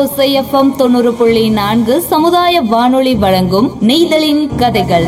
ஓசை எஃப்எம் தொண்ணூறு புள்ளி நான்கு சமுதாய வானொலி வழங்கும் நெய்தலின் கதைகள்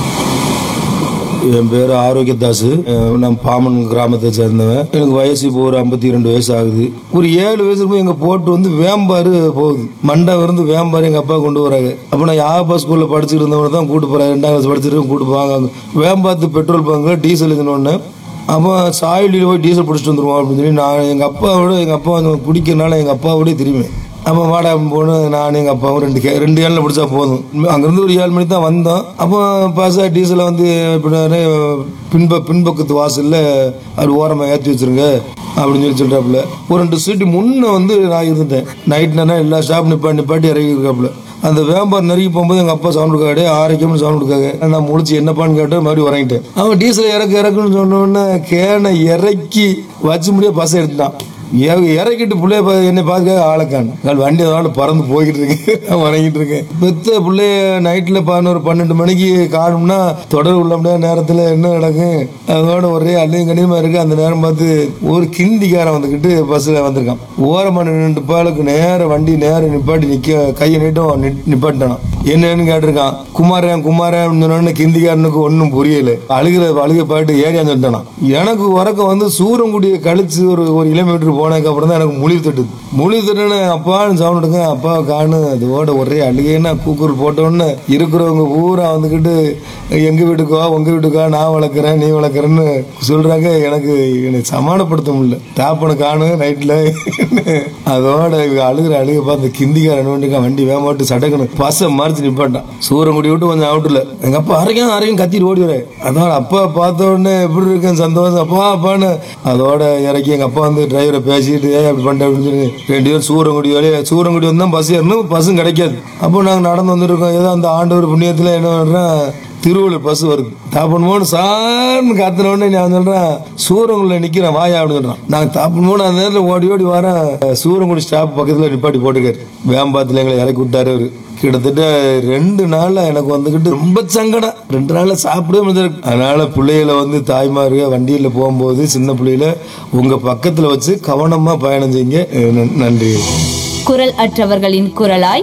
என் பேர் ஆரோக்கியதாஸ் அஹ் நான் பாமன் கிராமத்தை சேர்ந்தவன் எனக்கு வயசு இப்போ ஒரு ஐம்பத்தி ரெண்டு வயசு ஆகுது ஒரு ஏழு வயசுக்கு எங்க போட்டு வந்து வேம்பாரு போகுது மண்டை இருந்து வேம்பாரு எங்க அப்பா கொண்டு வராங்க அப்ப நான் யாபா ஸ்கூல்ல படிச்சுட்டு இருந்தவனை தான் கூட்டு போறேன் ரெண்டாம் கிளாஸ் படிச்சுட்டு கூட்டு போவாங்க வேம்பாத்து பெட்ரோல் பங்கு டீசல் இதுன்னு அப்போ சாயலியில் போய் டீசல் பிடிச்சிட்டு வந்துருவோம் அப்படின்னு சொல்லி நான் எங்கள் அப்பாவோட எங்கள் அப்பா வந்து குடிக்கிறனால எங்கள் அப்பாவோடய தெரியுமே அப்போ வாடா போன நான் எங்கள் அப்பாவும் ரெண்டு கே ரெண்டு ஏழில் பிடிச்சா போதும் அங்கேருந்து ஒரு ஏழு மணிக்கு தான் வந்தோம் அப்போ பாசா டீசலை வந்து இப்படி பின்ப பின்பக்கத்து வாசலில் அப்படி ஓரமாக ஏற்றி வச்சிருங்க அப்படின்னு சொல்லி சொல்கிறாப்புல ஒரு ரெண்டு சீட்டு முன்ன வந்து நான் இருந்துட்டேன் நைட் நேரம் எல்லா ஸ்டாப் நிப்பாட்டி நிப்பாட்டி இறங்கி இருக்காப்புல அந்த வேம்பார் நெருங்கி போகும்போது எங்கள் அப்பா சவுண்ட் கொடுக்காடே ஆரோக்கியம்னு சவுண்ட் கொடுக்காங்க நான் முடிச்சு என்னப்பான்னு கேட்டு மறுபடியும் உறங்கிட்டேன் அவன் டீசல் இறக்கு இறக்குன்னு சொன்ன உடனே கேனை இறக்கி வச்சு முடிய பஸ் எடுத்துட்டான் இற- இறக்கிட்டு பிள்ளைய பா- என்னை பார்க்க ஆளக்கான் நான் வண்டி அதோட பறந்து போய்கிட்டு இருக்கேன் நான் வணங்கிட்டு இருக்கேன் பெத்த பிள்ளைய நைட்ல பதினோரு பன்னெண்டு மணிக்கு காணும்னா தொடர் உள்ள முடியாத நேரத்துல என்ன நடக்கும் அதோட ஒரே அள்ளியும் கனியமா இருக்கு அந்த நேரம் பார்த்து ஒரு கிந்திக்காரன் வந்துக்கிட்டு பஸ்ல வந்திருக்கான் ஓரமா நின்று பாலுக்கு நேர வண்டி நேரம் நிப்பாட்டி நிக்க கையை நீட்டும் நி- நிப்பாட்டினான் என்னன்னு கேட்டிருக்கான் குமாரன் குமாரன் சொன்ன கிந்திக்காரனுக்கு ஒன்றும் புரியல அழுகிற அழுக பாட்டு ஏரியான்னு சொல்லிட்டான் எனக்கு உறக்கம் வந்து சூரங்குடியை கழிச்சு ஒரு ஒரு கிலோமீட்டர் போனதுக்கு அப்புறம் தான் எனக்கு முழிவு தட்டுது முழிவு தட்டுன்னு அப்பான்னு சவுண்ட் எடுங்க அப்பா காணு அதோட ஒரே அழுகைன்னா கூக்குரல் போட்டோன்னு இருக்கிறவங்க பூரா வந்துக்கிட்டு எங்க வீட்டுக்கோ உங்க வீட்டுக்கோ நான் வளர்க்குறேன் நீ வளர்க்குறேன்னு சொல்றாங்க எனக்கு என்னை சமாதானப்படுத்த முடியல தாப்பனை காணு நைட்ல அதோட இவங்க அழுகிற அழுக பார்த்து கிந்திக்காரன் வேண்டிக்கா வண்டி வேமாட்டு சடக்குன்னு பஸ்ஸை மறைச்சு நிப்பாட்டான் சூரங்குடி விட்டு கொஞ்சம் அவுட்ல எங்க அப்பா அரைக்கும் அரைக்கும் கத்திட்டு ஓடி வரேன் அதோட அப்பா பார்த்த உடனே எப்படி இருக்கேன் சந்தோஷம் அப்பா அப்பான்னு அதோட இறக்கி எங்க அப்பா வந்து டிரைவரை பேசிட்டு ஏன் அப்படி பண்ணிட்டு அப்படின்னு சொல்லி ரெண்டு பேரும் சூரங்குடி வழியா சூரங்குடி வந்தா பஸ் ஏறணும் பஸ்ஸும் கிடைக்காது அப்போ நாங்க நடந்து வந்துருக்கோம் ஏதோ அந்த ஆண்டவர் புண்ணியத்துல என்ன பண்றேன் திருவள்ளூர் பஸ் வருது தாப்பன் மோன் சார்னு கத்துன உடனே நான் சொல்றேன் சூரங்குடியில் நிக்கிறேன் வாயா அப்படின்னு சொல்றான் நான் தாப்பன் மோன் அந்த நேரத்தில் ஓடி ஓடி வரேன் சூரங்குடி ஸ்டாப் பக்கத்துல நிப்பாட்டி போட்டுக்காரு வேம்பாத்துல எங்களை இறக்கி விட்டாரு அவரு கிட்டத்தட்ட ரெண்டு நாள்ல எனக்கு வந்துகிட்டு ரொம்ப சங்கடம் ரெண்டு நாள்ல சாப்பிடவே முடியாது அதனால பிள்ளைகளை வந்து தாய்மாரு வண்டியில போகும்போது சின்ன பிள்ளைகளை உங்க பக்கத்துல வச்சு கவனமா பயணம் செய்யுங்க நன்றி குரல் அற்றவர்களின் குரலாய்